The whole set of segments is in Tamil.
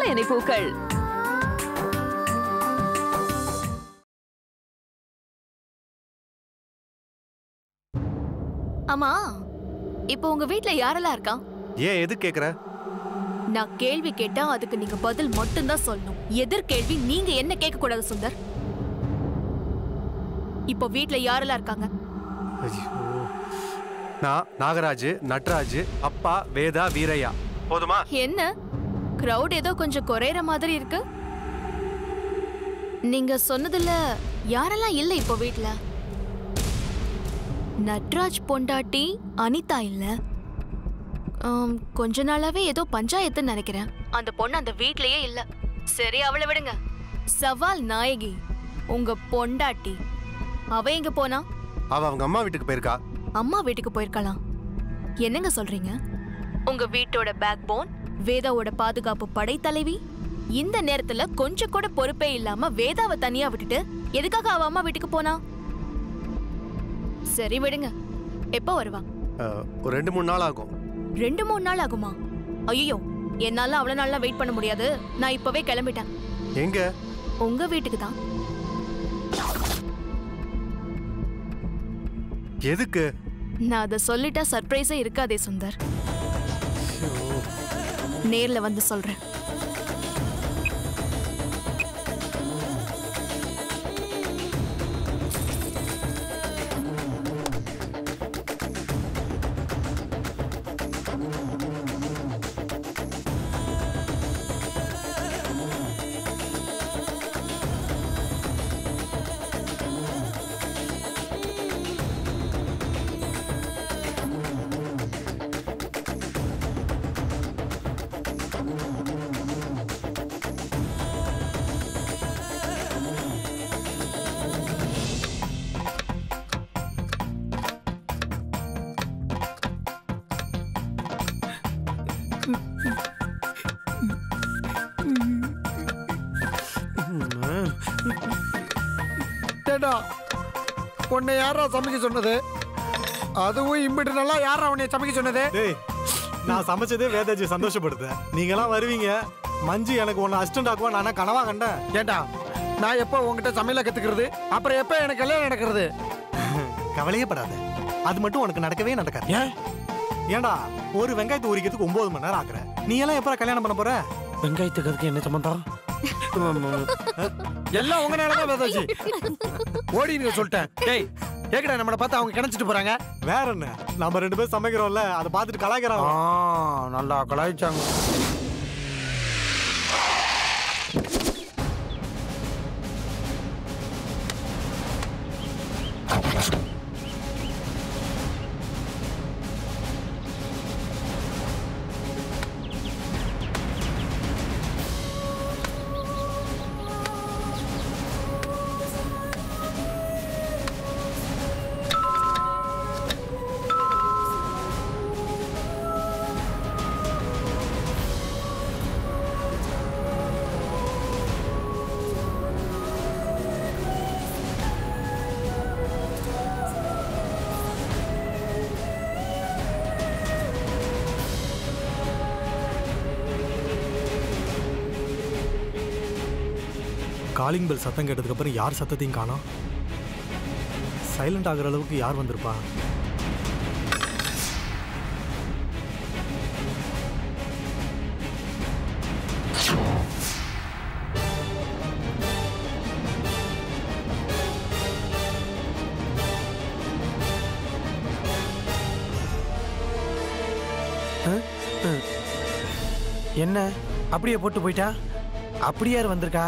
நினைப்பூக்கள் ஆமா இப்போ உங்க வீட்ல யாரெல்லாம் இருக்கா ஏன் எது கேக்குற நான் கேள்வி கேட்டா அதுக்கு நீங்க பதில் மட்டும்தான் சொல்லணும் எதிர் கேள்வி நீங்க என்ன கேட்க கூடாது சுந்தர் இப்போ வீட்ல யாரெல்லாம் இருக்காங்க ஐயோ. நான் நாகராஜ் நட்ராஜ் அப்பா வேதா வீரையா போதுமா என்ன கிரவுட் ஏதோ கொஞ்சம் குறையற மாதிரி இருக்கு நீங்க சொன்னதுல யாரெல்லாம் இல்ல இப்போ வீட்ல நட்ராஜ் பொண்டாட்டி அனிதா இல்ல ஆம், கொஞ்ச நாளாவே ஏதோ பஞ்சாயத்துன்னு நினைக்கிறேன் அந்த பொண்ணு அந்த வீட்லயே இல்ல சரி அவளை விடுங்க சவால் நாயகி உங்க பொண்டாட்டி அவ எங்க போனா அவ அவங்க அம்மா வீட்டுக்கு போயிருக்கா அம்மா வீட்டுக்கு போயிருக்கலாம் என்னங்க சொல்றீங்க உங்க வீட்டோட பேக் போன் வேதாவோட பாதுகாப்பு படை தலைவி இந்த நேரத்துல கொஞ்சம் கூட பொறுப்பே இல்லாம வேதாவை தனியா விட்டுட்டு எதுக்காக அவ அம்மா வீட்டுக்கு போனா சரி விடுங்க எப்போ வருவா அஹ், ஒரு ரெண்டு மூணு நாள் ஆகும் ரெண்டு மூணு நாள் ஆகுமா ஐயோ என்னால அவ்வளவு நாளா வெயிட் பண்ண முடியாது நான் இப்பவே கிளம்பிட்டேன் எங்க உங்க வீட்டுக்கு தான் எதுக்கு நான் அதை சொல்லிட்டா சர்ப்ரைஸே இருக்காதே சுந்தர் நேர்ல வந்து சொல்றேன் டேடா உன்னை யாரா சமைக்க சொன்னது அதுவும் இம்பிட்டு நல்லா யாரா உன்னை சமைக்க சொன்னது டேய் நான் சமைச்சதே வேதாஜி சந்தோஷப்படுத்தேன் நீங்களாம் வருவீங்க மஞ்சு எனக்கு ஒன்று அசிஸ்டன்ட் ஆக்குவா நான் கனவா கண்டேன் ஏண்டா நான் எப்போ உன்கிட்ட சமையல கத்துக்கிறது அப்புறம் எப்போ எனக்கு கல்யாணம் நடக்கிறது கவலையே படாத அது மட்டும் உனக்கு நடக்கவே நடக்காது ஏன் ஏன்டா ஒரு வெங்காயத்தை உரிக்கிறதுக்கு ஒன்பது மணி நேரம் ஆக்குற நீ எல்லாம் எப்போ கல்யாணம் பண்ண போற வெங்காயத்துக்கு என்ன சம்பந்தம் எல்லாம் உங்க நேரம் தான் வேதாச்சு ஓடி நீங்க சொல்லிட்டேன் டேய் ஏக்கடா நம்மளை பார்த்து அவங்க கிணச்சிட்டு போறாங்க வேற என்ன நம்ம ரெண்டு பேரும் சமைக்கிறோம்ல அதை பார்த்துட்டு கலாய்க்கிறான் அவன். நல்லா கலாய்ச்சாங்க காலிங் பெல் சத்தம் கேட்டதுக்கு அப்புறம் யார் சத்தத்தையும் காணோம் சைலண்ட் ஆகுற அளவுக்கு யார் வந்திருப்பா என்ன அப்படியே போட்டு போயிட்டா அப்படி யார் வந்திருக்கா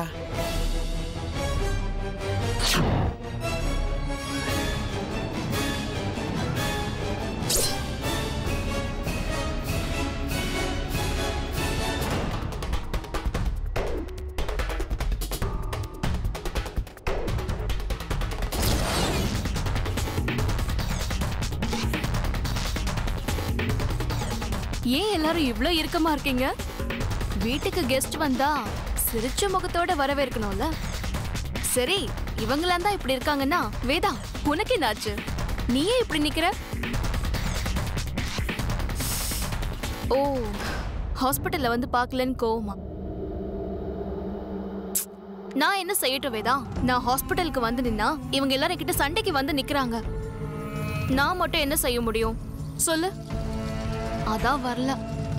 ஏன் எல்லாரும் இவ்ளோ இறுக்கமா இருக்கீங்க வீட்டுக்கு கெஸ்ட் வந்தா சிரிச்ச முகத்தோட வரவேற்கணும்ல சரி இவங்களாம் தான் இப்படி இருக்காங்கன்னா வேதா உனக்கு என்னாச்சு நீயே இப்படி நிக்கிற ஓ ஹாஸ்பிட்டல்ல வந்து பார்க்கலன்னு கோவமா நான் என்ன செய்யட்டும் வேதா நான் ஹாஸ்பிட்டலுக்கு வந்து நின்னா இவங்க எல்லாரும் கிட்ட சண்டைக்கு வந்து நிக்கிறாங்க நான் மட்டும் என்ன செய்ய முடியும் சொல்லு அதான் வரல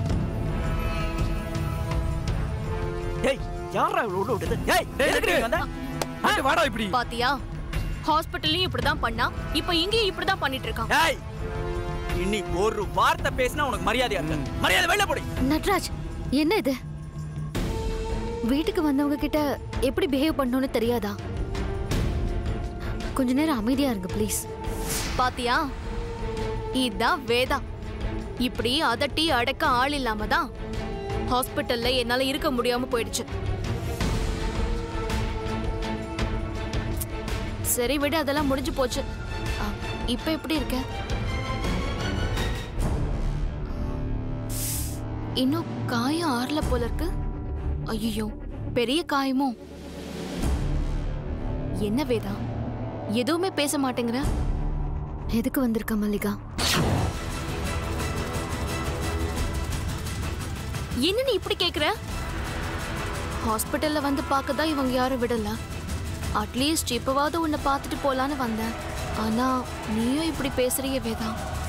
ஏய் யாரா இவ்வளவு உள்ள விட்டது ஏய் எதுக்கு நீ வந்த ஆ? வாடா இப்படி பாத்தியா ஹாஸ்பிட்டல்லையும் இப்படிதான் பண்ணா இப்ப இங்கேயும் இப்படிதான் பண்ணிட்டு இருக்கான் ஏய் இனி ஒரு வார்த்தை பேசினா உனக்கு மரியாதையா இருக்கு மரியாதை வெளில போடி நட்ராஜ் என்ன இது வீட்டுக்கு வந்தவங்க கிட்ட எப்படி பிஹேவ் பண்ணணும்னு தெரியாதா கொஞ்ச நேரம் அமைதியா இருங்க ப்ளீஸ் பாத்தியா இதான் வேதா இப்படி அதட்டி அடக்க ஆள் இல்லாம தான் ஹாஸ்பிட்டல்ல என்னால இருக்க முடியாம போயிடுச்சு சரி விடு அதெல்லாம் முடிஞ்சு போச்சு ஆ, இப்ப எப்படி இருக்க இன்னும் காயம் ஆறல போல இருக்கு ஐயோ பெரிய காயமோ என்ன வேதா எதுவுமே பேச மாட்டேங்கிற எதுக்கு வந்திருக்க மல்லிகா என்ன நீ இப்படி கேக்குற ஹாஸ்பிட்டல்ல வந்து பார்க்க தான் இவங்க யாரும் விடல அட்லீஸ்ட் இப்பவாவது உன்னை பார்த்துட்டு போலான்னு வந்தேன் ஆனா நீயும் இப்படி பேசுறிய வேதா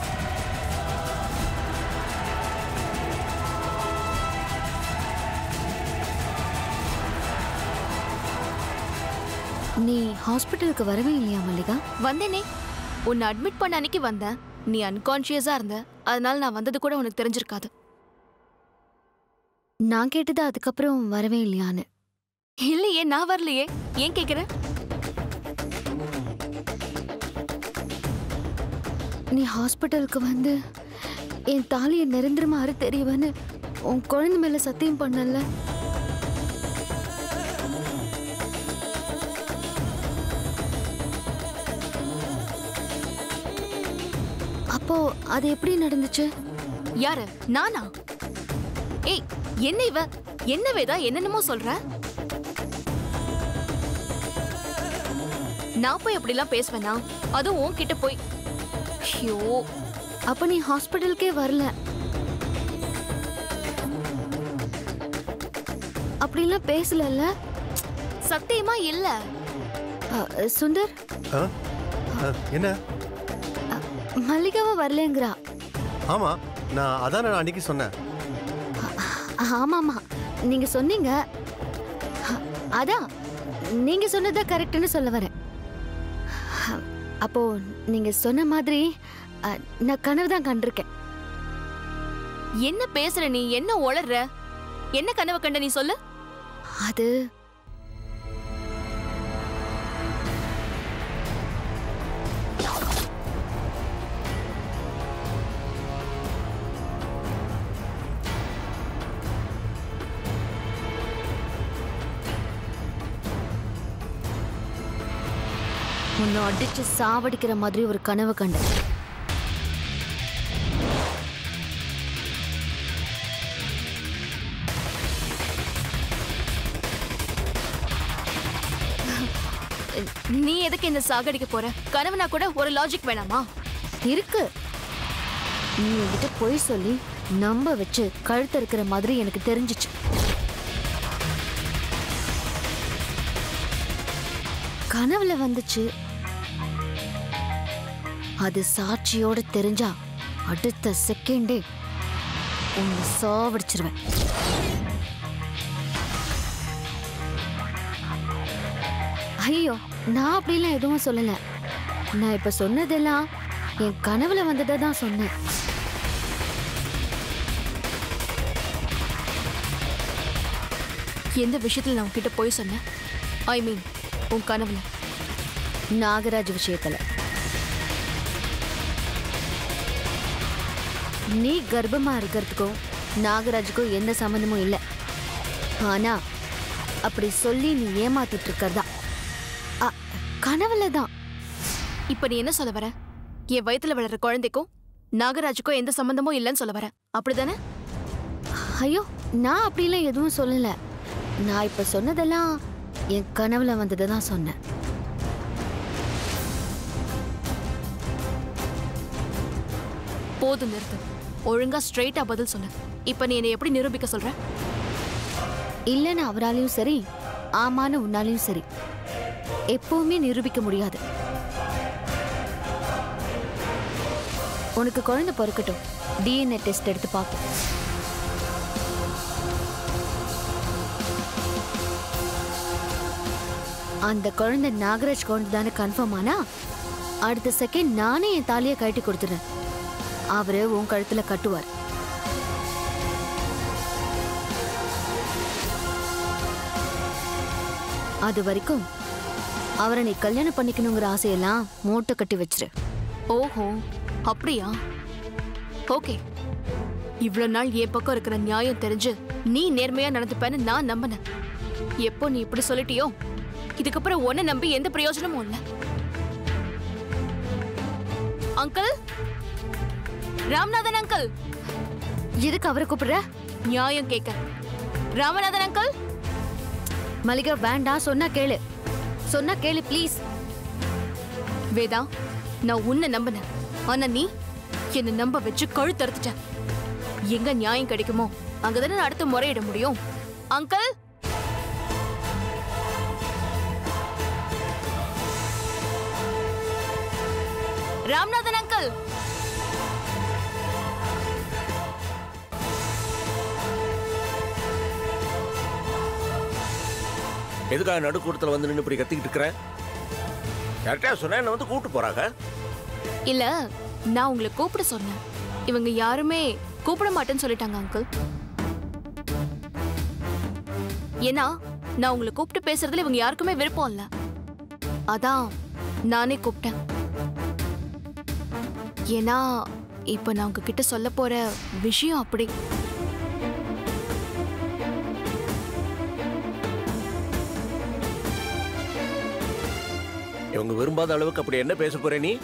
நீ ஹாஸ்பிட்டலுக்கு வரவே இல்லையா மல்லிகா வந்தேனே உன்னை அட்மிட் பண்ண அன்னைக்கு வந்தேன் நீ அன்கான்ஷியஸா இருந்த அதனால நான் வந்தது கூட உனக்கு தெரிஞ்சிருக்காது நான் கேட்டது அதுக்கப்புறம் வரவே இல்லையான்னு இல்லையே நான் வரலையே ஏன் கேக்குற நீ ஹாஸ்பிட்டலுக்கு வந்து என் தாலியை நிரந்தரமாறு தெரியவன்னு உன் குழந்தை மேல சத்தியம் பண்ணல அப்போ அது எப்படி நடந்துச்சு யாரு நானா ஏய் என்ன இவ என்ன வேதா என்னென்னமோ சொல்ற நான் போய் அப்படிலாம் பேசுவேனா அதுவும் உன்கிட்ட போய் ஐயோ அப்ப நீ ஹாஸ்பிட்டலுக்கே வரல அப்படிலாம் பேசலல்ல சத்தியமா இல்ல அ, சுந்தர் ஆ? ஆ, என்ன மல்லிகாவும் வரலங்கிறா ஆமா நான் அதான் நான் அன்னைக்கு சொன்னேன் ஆமாமா நீங்க சொன்னீங்க அ, அதான் நீங்க சொன்னதா கரெக்ட்னு சொல்ல வரேன் அ, அப்போ நீங்க சொன்ன மாதிரி அ, நான் கனவு தான் கண்டிருக்கேன் என்ன பேசுற நீ என்ன உளர்ற என்ன கனவு கண்ட நீ சொல்லு அது உன்னை அடிச்சு சாவடிக்கிற மாதிரி ஒரு கனவு கண்டேன் நீ எதுக்கு இந்த சாகடிக்க போற கனவுனா கூட ஒரு லாஜிக் வேணாமா இருக்கு நீ என்கிட்ட பொய் சொல்லி நம்ப வச்சு கழுத்து இருக்கிற மாதிரி எனக்கு தெரிஞ்சிச்சு கனவுல வந்துச்சு அது சாட்சியோட தெரிஞ்சா அடுத்த செகண்டே உன்னை சாவடிச்சிருவேன் ஐயோ நான் அப்படிலாம் எதுவும் சொல்லல நான் இப்ப சொன்னதெல்லாம் என் கனவுல வந்ததை தான் சொன்னேன் எந்த விஷயத்துல நான் உன்கிட்ட போய் சொன்னேன் ஐ மீன் உன் கனவுல நாகராஜ் விஷயத்துல நீ கர்ப்பமா இருக்கிறதுக்கும் நாகராஜுக்கும் எந்த சம்மந்தமும் இல்லை ஆனா அப்படி சொல்லி நீ ஏமாத்திட்டு இருக்கிறதா அ- கனவுல தான் இப்ப நீ என்ன சொல்ல வர என் வயித்துல வளர்ற குழந்தைக்கும் நாகராஜுக்கும் எந்த சம்பந்தமும் இல்லைன்னு சொல்ல வர அப்படிதானே ஐயோ நான் அப்படிலாம் எதுவும் சொல்லல நான் இப்ப சொன்னதெல்லாம் என் கனவுல வந்ததை தான் சொன்னேன் போதும் நிறுத்து ஒழுங்கா ஸ்ட்ரைட்டா பதில் சொல்லு இப்ப நீ என்னை எப்படி நிரூபிக்க சொல்ற இல்லைன்னு அவராலையும் சரி ஆமான்னு உன்னாலையும் சரி எப்பவுமே நிரூபிக்க முடியாது உனக்கு குழந்தை பிறக்கட்டும் டிஎன்ஏ டெஸ்ட் எடுத்து பார்ப்போம் அந்த குழந்தை நாகராஜ் குழந்தை தானே கன்ஃபார்ம் ஆனா அடுத்த செகண்ட் நானே என் தாலியை கழட்டி கொடுத்துறேன் அவரு உன் கழுத்துல கட்டுவார் அது வரைக்கும் அவரை நீ கல்யாணம் பண்ணிக்கணுங்கிற ஆசையெல்லாம் மூட்டை கட்டி வச்சிரு ஓஹோ அப்படியா ஓகே இவ்வளவு நாள் என் பக்கம் இருக்கிற நியாயம் தெரிஞ்சு நீ நேர்மையா நடந்துப்பேன்னு நான் நம்பினேன் எப்போ நீ இப்படி சொல்லிட்டியோ இதுக்கப்புறம் உன்னை நம்பி எந்த பிரயோஜனமும் இல்ல அங்கிள் ராமநாதன் அங்கிள் எதுக்கு அவரை கூப்பிடுற நியாயம் கேட்க ராமநாதன் அங்கிள் மல்லிகா வேண்டாம் சொன்னா கேளு சொன்னா கேளு ப்ளீஸ் வேதா நான் உன்னை நம்பினேன் ஆனா நீ என்னை நம்ப வச்சு கழுத்தறுத்துட்ட எங்க நியாயம் கிடைக்குமோ அங்கதானே நான் அடுத்து முறையிட முடியும் அங்கிள் ராம்நாதன் அங்கிள் எதுக்காக நடுக்கூடத்தில் வந்து நின்று இப்படி கத்திக்கிட்டு இருக்கிறேன் யார்கிட்டயா சொன்னா என்ன வந்து கூப்பிட்டு போறாங்க இல்ல நான் உங்களை கூப்பிட சொன்னேன் இவங்க யாருமே கூப்பிட மாட்டேன்னு சொல்லிட்டாங்க அங்கிள் ஏன்னா நான் உங்களை கூப்பிட்டு பேசுறதுல இவங்க யாருக்குமே விருப்பம் இல்ல அதான் நானே கூப்பிட்டேன் ஏன்னா இப்ப நான் உங்ககிட்ட சொல்ல போற விஷயம் அப்படி இவங்க விரும்பாத அளவுக்கு அப்படி என்ன பேச போற நீ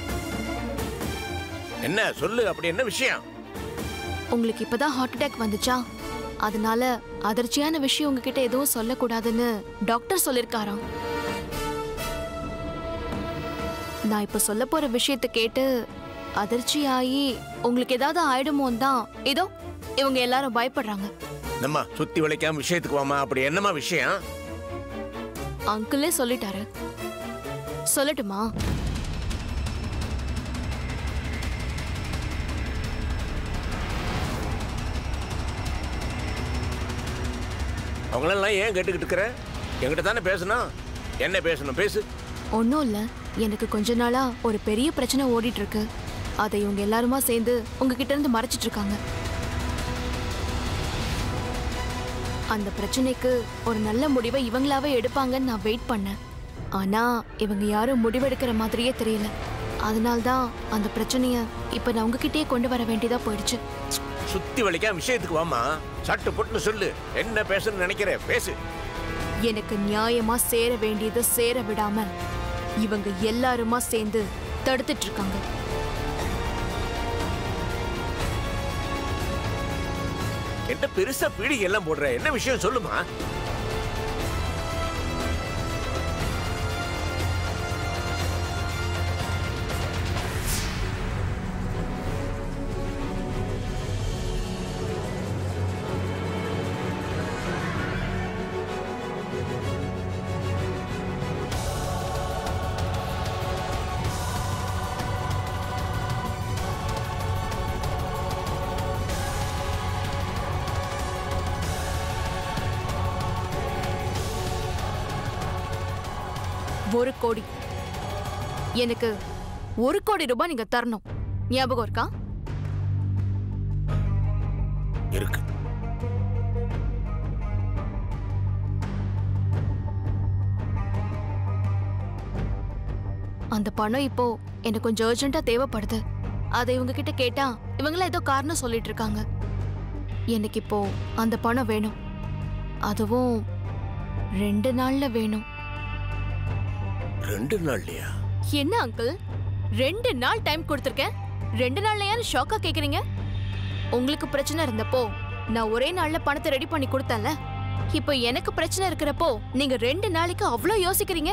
என்ன சொல்லு அப்படி என்ன விஷயம் உங்களுக்கு இப்பதான் ஹார்ட் அட்டாக் வந்துச்சா அதனால அதிர்ச்சியான விஷயம் உங்ககிட்ட எதுவும் சொல்லக்கூடாதுன்னு டாக்டர் சொல்லிருக்காராம் நான் இப்ப சொல்ல போற விஷயத்தை கேட்டு அதிர்ச்சியாகி உங்களுக்கு ஏதாவது ஆயிடுமோன்னு தான் ஏதோ இவங்க எல்லாரும் பயப்படுறாங்க என்னம்மா சுத்தி வளைக்காம விஷயத்துக்கு வாமா அப்படி என்னம்மா விஷயம் அங்கிளே சொல்லிட்டாரு சொல்லட்டுமா அவங்களெல்லாம் ஏன் கேட்டுக்கிட்டு இருக்கிற என்கிட்ட தானே பேசணும் என்ன பேசணும் பேசு ஒன்றும் இல்லை எனக்கு கொஞ்ச நாளா ஒரு பெரிய பிரச்சனை ஓடிட்டு இருக்கு அதை இவங்க எல்லாருமா சேர்ந்து உங்ககிட்ட இருந்து மறைச்சிட்டு இருக்காங்க அந்த பிரச்சனைக்கு ஒரு நல்ல முடிவை இவங்களாவே எடுப்பாங்கன்னு நான் வெயிட் பண்ணேன் ஆனா இவங்க யாரும் முடிவெடுக்கிற மாதிரியே தெரியல அதனால்தான் அந்த பிரச்சனைய இப்ப நான் உங்ககிட்டயே கொண்டு வர வேண்டியதா போயிடுச்சு சுத்தி வளைக்காம விஷயத்துக்கு வாமா சட்டு புட்டுன்னு சொல்லு என்ன பேசணும்னு நினைக்கிற பேசு எனக்கு நியாயமா சேர வேண்டியதை சேர விடாம இவங்க எல்லாருமா சேர்ந்து தடுத்துட்டு இருக்காங்க என்ன பெருசா பீடிகை எல்லாம் போடுற என்ன விஷயம் சொல்லுமா ஒரு கோடி எனக்கு ஒரு கோடி ரூபாய் நீங்க தரணும் ஞாபகம் இருக்கா இருக்கு அந்த பணம் இப்போ எனக்கு கொஞ்சம் அர்ஜென்ட்டா தேவைப்படுது அதை இவங்க கிட்ட கேட்டா இவங்கள ஏதோ காரணம் சொல்லிட்டு இருக்காங்க எனக்கு இப்போ அந்த பணம் வேணும் அதுவும் ரெண்டு நாள்ல வேணும் ரெண்டு நாள்லயா என்ன அங்கிள் ரெண்டு நாள் டைம் கொடுத்துருக்கேன் ரெண்டு நாள்லயான்னு ஷாக்கா கேக்குறீங்க உங்களுக்கு பிரச்சனை இருந்தப்போ நான் ஒரே நாள்ல பணத்தை ரெடி பண்ணி கொடுத்தேன்ல இப்போ எனக்கு பிரச்சனை இருக்கிறப்போ நீங்க ரெண்டு நாளைக்கு அவ்வளோ யோசிக்கிறீங்க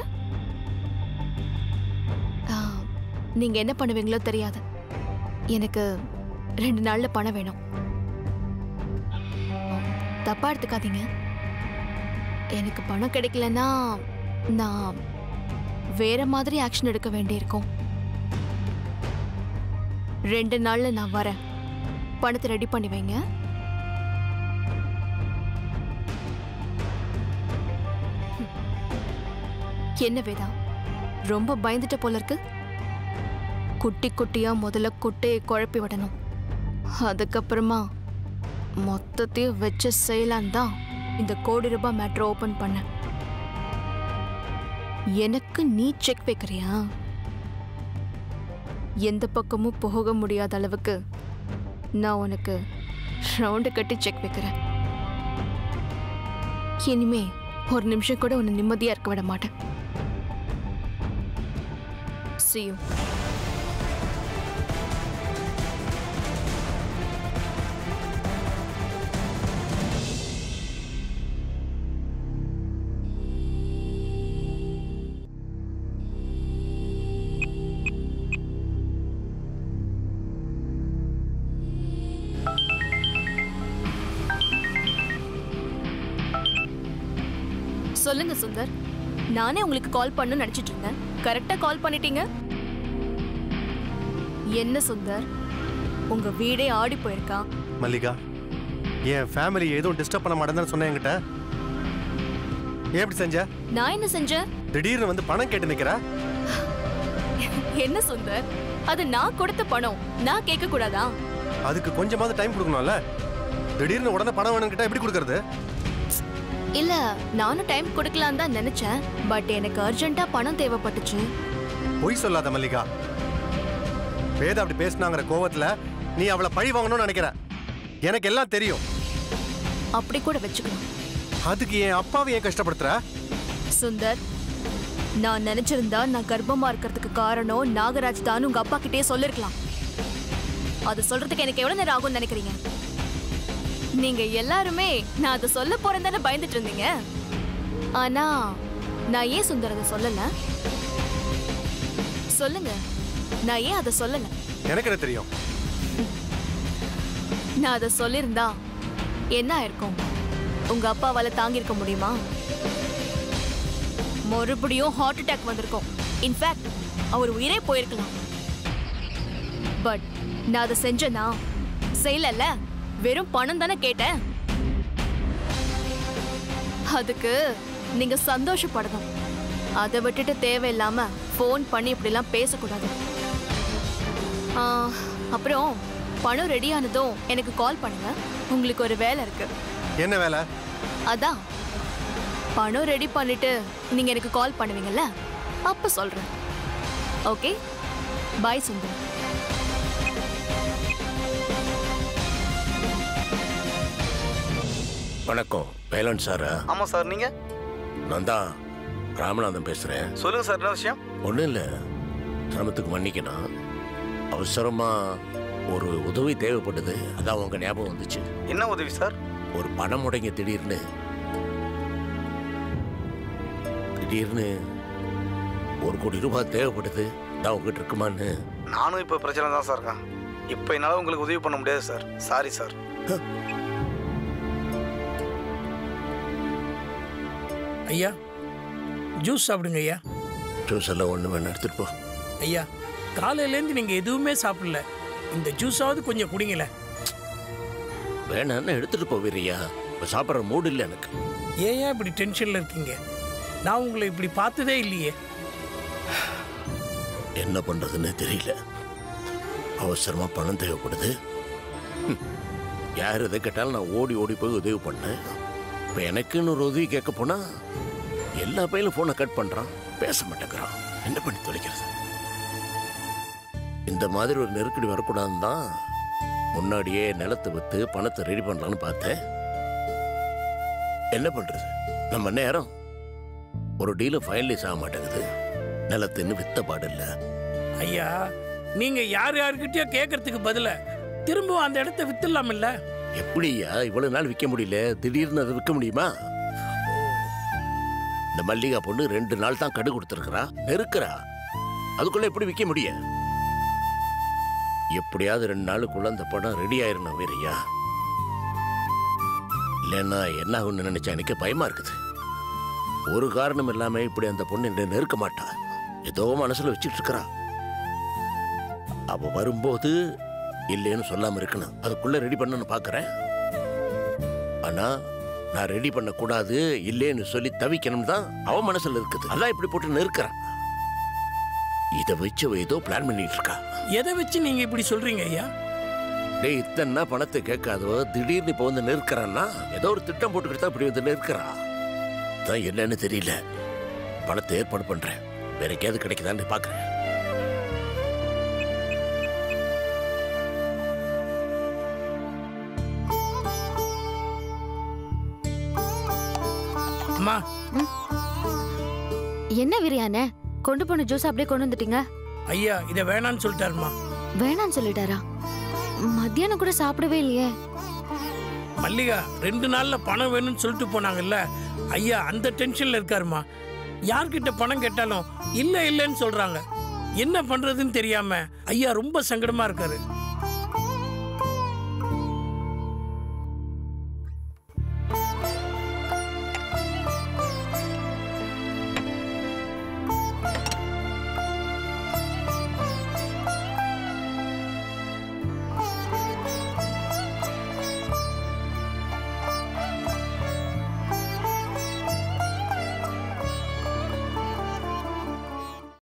ஆ, நீங்க என்ன பண்ணுவீங்களோ தெரியாது எனக்கு ரெண்டு நாள்ல பணம் வேணும் தப்பா எடுத்துக்காதீங்க எனக்கு பணம் கிடைக்கலன்னா நான் வேற மாதிரி ஆக்ஷன் எடுக்க வேண்டியிருக்கும் ரெண்டு நாள்ல நான் வரேன் பணத்தை ரெடி பண்ணி வைங்க என்ன வேதா ரொம்ப பயந்துட்ட போல இருக்கு குட்டி குட்டியா முதல்ல குட்டையை குழப்பி விடணும் அதுக்கப்புறமா மொத்தத்தையும் வச்சு செய்யலான் தான் இந்த கோடி ரூபாய் மேட்ரு ஓபன் பண்ணேன் எனக்கு நீ செக் வைக்கிறியா எந்த பக்கமும் போக முடியாத அளவுக்கு நான் உனக்கு ரவுண்டு கட்டி செக் வைக்கிறேன் இனிமே ஒரு நிமிஷம் கூட உன்னை நிம்மதியா இருக்க விட மாட்டேன் See you. சொல்லுங்க சுந்தர் நானே உங்களுக்கு கால் பண்ணு நினைச்சிட்டு இருந்தேன் கரெக்டா கால் பண்ணிட்டீங்க என்ன சுந்தர் உங்க வீடே ஆடி போயிருக்கா மல்லிகா என் ஃபேமிலி எதுவும் டிஸ்டர்ப் பண்ண மாட்டேன்னு சொன்னேன் என்கிட்ட ஏன் இப்படி செஞ்ச நான் என்ன செஞ்சேன் திடீர்னு வந்து பணம் கேட்டு நிக்கிற என்ன சுந்தர் அது நான் கொடுத்த பணம் நான் கேட்க கூடாதா அதுக்கு கொஞ்சமாவது டைம் கொடுக்கணும்ல திடீர்னு உடனே பணம் வேணும்னு கேட்டா எப்படி கொடுக்கறது இல்ல நானும் டைம் கொடுக்கலாம் தான் நினைச்சேன் பட் எனக்கு அர்ஜென்ட்டா பணம் தேவைப்பட்டுச்சு பொய் சொல்லாத மல்லிகா வேத அப்படி பேசினாங்கிற கோவத்துல நீ அவளை பழி வாங்கணும்னு நினைக்கிற எனக்கு எல்லாம் தெரியும் அப்படி கூட வச்சுக்கணும் அதுக்கு என் அப்பாவை ஏன் கஷ்டப்படுத்துற சுந்தர் நான் நினைச்சிருந்தா நான் கர்ப்பமா இருக்கிறதுக்கு காரணம் நாகராஜ் தான் உங்க அப்பா கிட்டே சொல்லிருக்கலாம் அது சொல்றதுக்கு எனக்கு எவ்வளவு நேரம் ஆகும்னு நினைக்கிறீங்க நீங்க எல்லாருமே நான் அதை சொல்ல போறேன் தானே பயந்துட்டு இருந்தீங்க ஆனா நான் ஏன் சுந்தர் அதை சொல்லல சொல்லுங்க நான் ஏன் அதை சொல்லல எனக்கு என்ன தெரியும் நான் அதை சொல்லியிருந்தா என்ன ஆயிருக்கும் உங்க அப்பாவால தாங்கியிருக்க முடியுமா மறுபடியும் ஹார்ட் அட்டாக் வந்திருக்கும் இன்ஃபேக்ட் அவர் உயிரே போயிருக்கலாம் பட் நான் அதை செஞ்சேனா செய்யலல்ல வெறும் பணம் தானே கேட்டேன் அதுக்கு நீங்க சந்தோஷப்படணும் அதை விட்டுட்டு தேவையில்லாம ஃபோன் பண்ணி இப்படிலாம் பேசக்கூடாது ஆ, அப்புறம் பணம் ரெடி ஆனதும் எனக்கு கால் பண்ணுங்க உங்களுக்கு ஒரு வேலை இருக்கு என்ன வேலை அதான் பணம் ரெடி பண்ணிட்டு நீங்க எனக்கு கால் பண்ணுவீங்கல்ல அப்ப சொல்றேன் ஓகே பாய் சுந்தர் வணக்கம் வேலன் சாரா ஆமாம் சார் நீங்கள் நான் தான் ராமநாதன் பேசுகிறேன் சொல்லுங்கள் சார் என்ன விஷயம் ஒன்றும் இல்லை சிரமத்துக்கு மன்னிக்கணும் அவசரமாக ஒரு உதவி தேவைப்படுது அதான் உங்க ஞாபகம் வந்துச்சு என்ன உதவி சார் ஒரு பணம் முடங்கி திடீர்னு திடீர்னு ஒரு கோடி ரூபாய் தேவைப்படுது அதான் உங்ககிட்ட இருக்குமான்னு நானும் இப்போ பிரச்சனை தான் சார் இருக்கேன் இப்போ என்னால் உங்களுக்கு உதவி பண்ண முடியாது சார் சாரி சார் ஐயா ஜூஸ் சாப்பிடுங்க ஐயா ஜூஸ் எல்லாம் ஒன்று வேணும் எடுத்துட்டு போ ஐயா காலையிலேருந்து நீங்கள் எதுவுமே சாப்பிடல இந்த ஜூஸாவது கொஞ்சம் குடிங்களேன் வேணான்னு எடுத்துட்டு போவீரியா இப்போ சாப்பிட்ற மூடு இல்லை எனக்கு ஏன் ஏன் இப்படி டென்ஷனில் இருக்கீங்க நான் உங்களை இப்படி பார்த்ததே இல்லையே என்ன பண்றதுன்னு தெரியல அவசரமா பணம் தேவைப்படுது ஹம். யார் எதை கேட்டாலும் நான் ஓடி ஓடி போய் உதவி பண்ணேன் இப்போ எனக்குன்னு ஒரு உதவி கேட்க போனா எல்லா பையிலும் ஃபோனை கட் பண்றான் பேச மாட்டேங்கிறான் என்ன பண்ணி தொலைக்கிறது இந்த மாதிரி ஒரு நெருக்கடி வரக்கூடாதுன்னு தான் முன்னாடியே நிலத்தை வித்து பணத்தை ரெடி பண்ணலான்னு பார்த்தேன் என்ன பண்றது நம்ம நேரம் ஒரு டீல ஃபைனலைஸ் ஆக மாட்டேங்குது நிலத்து இன்னும் வித்த பாடில்லை ஐயா நீங்கள் யார் யாருக்கிட்டயோ கேட்கறதுக்கு பதில திரும்பவும் அந்த இடத்த வித்துடலாமில்ல எப்படியா இவ்வளவு நாள் விற்க முடியல திடீர்னு அதை விற்க முடியுமா இந்த மல்லிகா பொண்ணு ரெண்டு நாள் தான் கடு கொடுத்துருக்கிறா நெருக்கிறா அதுக்குள்ள எப்படி விற்க முடியும் எப்படியாவது ரெண்டு நாளுக்குள்ள அந்த படம் ரெடி ஆயிரணும் வேறையா இல்லைன்னா என்ன ஆகும்னு நினைச்சா எனக்கு பயமா இருக்குது ஒரு காரணம் இல்லாம இப்படி அந்த பொண்ணு என்னை நெருக்க மாட்டா ஏதோ மனசுல வச்சுட்டு இருக்கிறா அவ வரும்போது இல்லைன்னு சொல்லாம இருக்கணும் அதுக்குள்ள ரெடி பண்ணணும்னு பாக்குறேன் ஆனா நான் ரெடி பண்ண கூடாது இல்லைன்னு சொல்லி தவிக்கணும் தான் அவ மனசுல இருக்குது அதான் இப்படி போட்டு நெருக்கிறான் இதை வச்சு அவ ஏதோ பிளான் பண்ணிட்டு இருக்கா எதை வச்சு நீங்க இப்படி சொல்றீங்க ஐயா டேய் இத்தனை பணத்தை கேட்காதவ திடீர்னு இப்போ வந்து நிற்கிறான்னா ஏதோ ஒரு திட்டம் போட்டுக்கிட்டு தான் இப்படி வந்து நிற்கிறா தான் என்னன்னு தெரியல பணத்தை ஏற்பாடு பண்றேன் வேற எங்கேயாவது கிடைக்குதான்னு பாக்குறேன் அம்மா என்ன விரியானே கொண்டு போன ஜூஸ் அப்படியே கொண்டு வந்துட்டீங்க ஐயா இதை வேணான்னு சொல்லிட்டாருமா வேணான்னு சொல்லிட்டாரா மத்தியானம் கூட சாப்பிடவே இல்லையே மல்லிகா ரெண்டு நாள்ல பணம் வேணும்னு சொல்லிட்டு போனாங்கல்ல ஐயா அந்த டென்ஷன்ல இருக்காருமா யார்கிட்ட பணம் கேட்டாலும் இல்ல இல்லைன்னு சொல்றாங்க என்ன பண்றதுன்னு தெரியாம ஐயா ரொம்ப சங்கடமா இருக்காரு